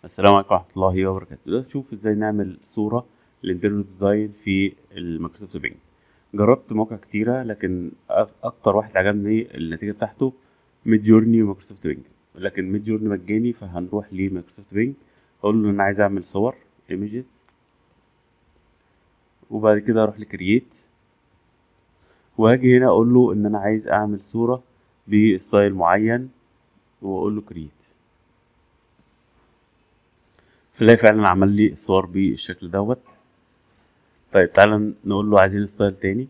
السلام عليكم ورحمة الله وبركاته دلوقتي نشوف ازاي نعمل صورة للانترنت ديزاين في المايكروسوفت بينج جربت مواقع كتيرة لكن أك- أكتر واحد عجبني النتيجة بتاعته ميد جورني ومايكروسوفت بينج لكن ميد جورني مجاني فهنروح لمايكروسوفت بينج أقول له إن أنا عايز أعمل صور images وبعد كده أروح لكرييت وهاجي هنا أقول له إن أنا عايز أعمل صورة بستايل معين وأقول له كرييت فلاقي فعلا عمل لي الصور بالشكل دوت طيب تعالى نقول له عايزين ستايل تاني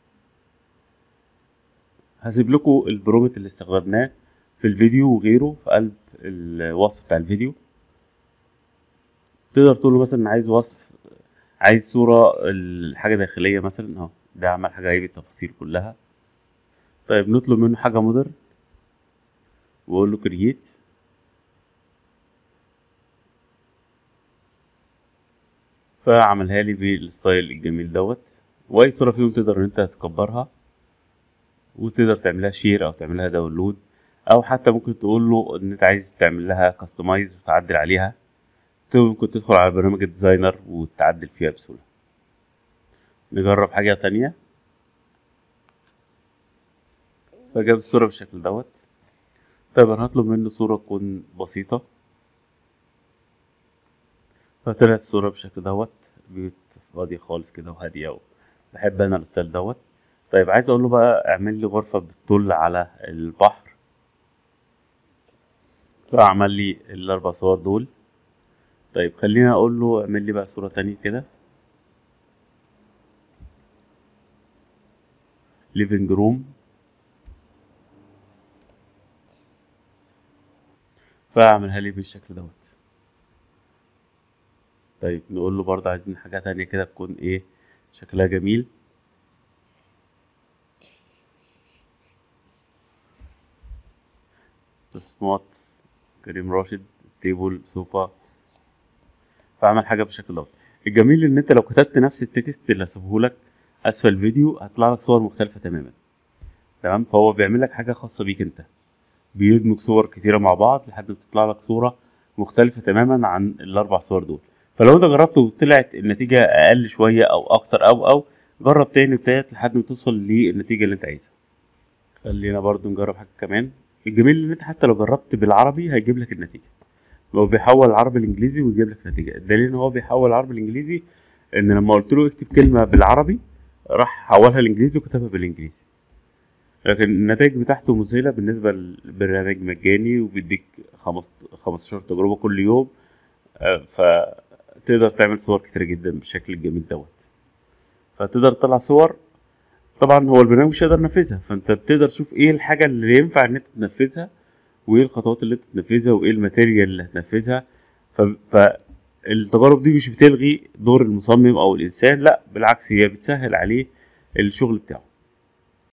هسيب لكم البرومت اللي استخدمناه في الفيديو وغيره في قلب الوصف بتاع الفيديو تقدر تقول له مثلا عايز وصف عايز صورة الحاجة داخلية مثلا اهو ده عمل حاجة جايب التفاصيل كلها طيب نطلب منه حاجة مودرن واقول له كرييت فعملها لي بالستايل الجميل دوت واي صورة فيهم تقدر ان انت تكبرها وتقدر تعملها شير او تعملها داونلود او حتى ممكن تقول له ان انت عايز تعمل لها كاستمايز وتعدل عليها ممكن تدخل على برنامج الديزاينر وتعدل فيها بسهولة نجرب حاجة تانية فجاب الصورة بالشكل دوت طيب انا هطلب منه صورة تكون بسيطة فطلعت الصورة بالشكل دوت بيوت فاضية خالص كده وهادية بحب انا الستايل دوت طيب عايز اقول له بقى اعمل لي غرفة بتطل على البحر فعمل لي الاربع صور دول طيب خلينا اقول له اعمل لي بقى صورة تانية كده ليفينج روم فاعملها لي بالشكل دوت طيب نقول له برضه عايزين حاجة تانية كده تكون ايه شكلها جميل تصميمات كريم راشد تيبل صوفا فعمل حاجة بالشكل دوت الجميل ان انت لو كتبت نفس التكست اللي هسيبهولك اسفل الفيديو هيطلع لك صور مختلفة تماما تمام فهو بيعمل لك حاجة خاصة بيك انت بيدمج صور كتيرة مع بعض لحد ما تطلع لك صورة مختلفة تماما عن الأربع صور دول فلو انت جربت وطلعت النتيجة أقل شوية أو أكتر أو أو جرب تاني وتالت لحد ما توصل للنتيجة اللي انت عايزها خلينا برضو نجرب حاجة كمان الجميل ان انت حتى لو جربت بالعربي هيجيب لك النتيجة هو بيحول العربي الانجليزي ويجيب لك نتيجة الدليل ان هو بيحول العربي الانجليزي ان لما قلت له اكتب كلمة بالعربي راح حولها الانجليزي وكتبها بالانجليزي لكن النتائج بتاعته مذهلة بالنسبة للبرنامج مجاني وبيديك خمس- 15 تجربة كل يوم آه، فتقدر تعمل صور كتيرة جدا بالشكل الجميل دوت فتقدر تطلع صور طبعا هو البرنامج مش هيقدر ينفذها فانت بتقدر تشوف ايه الحاجة اللي ينفع ان انت تنفذها وايه الخطوات اللي انت تنفذها وايه الماتيريال اللي هتنفذها ف... فالتجارب دي مش بتلغي دور المصمم او الانسان لا بالعكس هي بتسهل عليه الشغل بتاعه